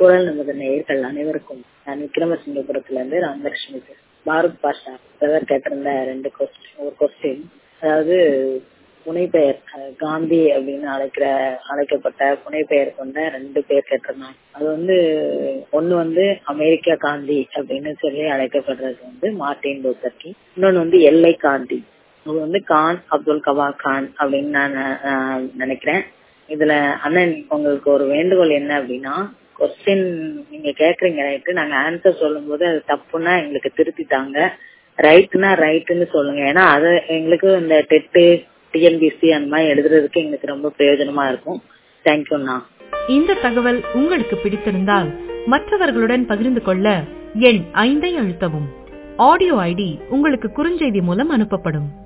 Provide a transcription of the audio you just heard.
குரல் நமது நேயர்கள் அனைவருக்கும் நான் விக்ரமசிங்கபுரத்துல இருந்து ராமலட்சுமி பேசுறேன். பாரத் பாஷா பிரதர் கேட்டிருந்த ரெண்டு கொஸ்டின் ஒரு கொஸ்டின் அதாவது புனைப்பெயர் அஹ், காந்தி அப்படின்னு அழைக்கிற அழைக்கப்பட்ட புனைப்பெயர் கொண்ட ரெண்டு பேர் கேட்டிருந்தாங்க அது வந்து ஒண்ணு வந்து அமெரிக்கா காந்தி அப்படின்னு சொல்லி அழைக்கப்படுறது வந்து மார்டின் லூத்தர் கிங் இன்னொன்னு வந்து எல்லை காந்தி அது வந்து கான் அப்துல் கவா கான் அப்படின்னு நான் அஹ், நினைக்கிறேன் இதுல அண்ணன் உங்களுக்கு ஒரு வேண்டுகோள் என்ன அப்படின்னா கொஸ்டின் நீங்க கேக்குறீங்க ரைட்டு நாங்க ஆன்சர் சொல்லும் போது அது தப்புன்னா எங்களுக்கு திருத்திட்டாங்க ரைட்னா ரைட்டுன்னு சொல்லுங்க ஏன்னா அது எங்களுக்கு இந்த டெட்டு டிஎன்பிசி அந்த மாதிரி எழுதுறதுக்கு எங்களுக்கு ரொம்ப பிரயோஜனமா இருக்கும் தேங்க்யூண்ணா இந்த தகவல் உங்களுக்கு பிடித்திருந்தால் மற்றவர்களுடன் பகிர்ந்து கொள்ள எண் ஐந்தை அழுத்தவும் ஆடியோ ஐடி உங்களுக்கு குறுஞ்செய்தி மூலம் அனுப்பப்படும்